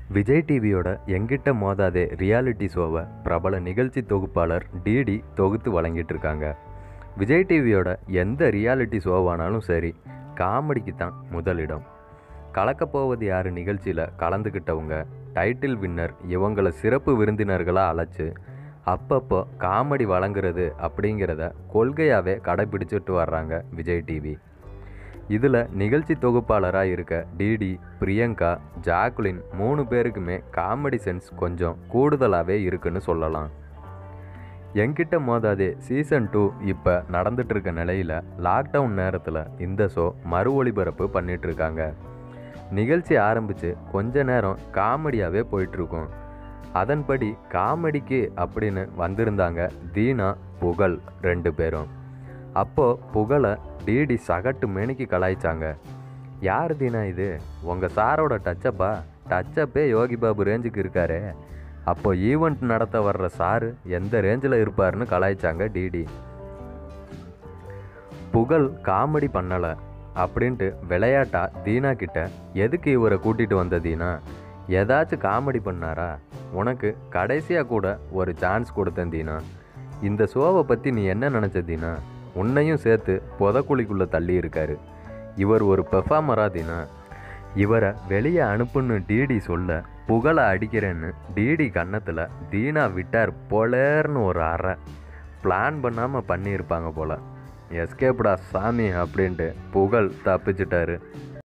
விஜய் டிவியோட எங்கிட்ட மோதாதே ரியாலிட்டி ஷோவை பிரபல நிகழ்ச்சி தொகுப்பாளர் டிடி தொகுத்து வழங்கிட்டு இருக்காங்க விஜய் டிவியோட எந்த ரியாலிட்டி ஷோவானாலும் சரி காமெடிக்கு தான் முதலிடம் கலக்கப் போவது யார் நிகழ்ச்சியில் கலந்துக்கிட்டவங்க டைட்டில் வின்னர் இவங்கள சிறப்பு விருந்தினர்களாக அழைச்சு அப்பப்போ காமெடி வழங்குறது அப்படிங்கிறத கொள்கையாகவே கடைபிடிச்சிட்டு வர்றாங்க விஜய் டிவி இதில் நிகழ்ச்சி தொகுப்பாளராக இருக்க டிடி பிரியங்கா ஜாக்குலின் மூணு பேருக்குமே காமெடி சென்ஸ் கொஞ்சம் கூடுதலாகவே இருக்குன்னு சொல்லலாம் என்கிட்ட மோதாதே சீசன் டூ இப்போ நடந்துட்டு இருக்க நிலையில் லாக்டவுன் நேரத்தில் இந்த ஷோ மறு ஒளிபரப்பு பண்ணிட்டு இருக்காங்க நிகழ்ச்சி ஆரம்பித்து கொஞ்ச நேரம் காமெடியாகவே போயிட்டுருக்கும் அதன்படி காமெடிக்கு அப்படின்னு வந்திருந்தாங்க தீனா புகழ் ரெண்டு பேரும் அப்போது புகழை டிடி சகட்டு மேனிக்கு கலாய்ச்சாங்க யார் தீனா இது உங்கள் சாரோட டச்சப்பா டச்சப்பே யோகி பாபு ரேஞ்சுக்கு இருக்காரே அப்போ ஈவெண்ட் நடத்த வர்ற சாரு எந்த ரேஞ்சில் இருப்பாருன்னு கலாய்ச்சாங்க டிடி புகழ் காமெடி பண்ணலை அப்படின்ட்டு விளையாட்டா தீனா கிட்ட எதுக்கு இவரை கூட்டிகிட்டு வந்த தீனா ஏதாச்சும் காமெடி பண்ணாரா உனக்கு கடைசியாக கூட ஒரு சான்ஸ் கொடுத்தேன் தீனா இந்த ஷோவை பற்றி நீ என்ன நினச்ச தீனா உன்னையும் சேர்த்து புதக்குழிக்குள்ளே தள்ளி இருக்காரு இவர் ஒரு பெர்ஃபார்மரா தீனா இவரை வெளியே அனுப்புன்னு டிடி சொல்ல புகழை அடிக்கிறேன்னு டிடி கன்னத்தில் தீனா விட்டார் போலேர்னு ஒரு அறை பிளான் பண்ணாமல் பண்ணியிருப்பாங்க போல எஸ்கேப்டா சாமி அப்படின்ட்டு புகழ் தப்பிச்சிட்டாரு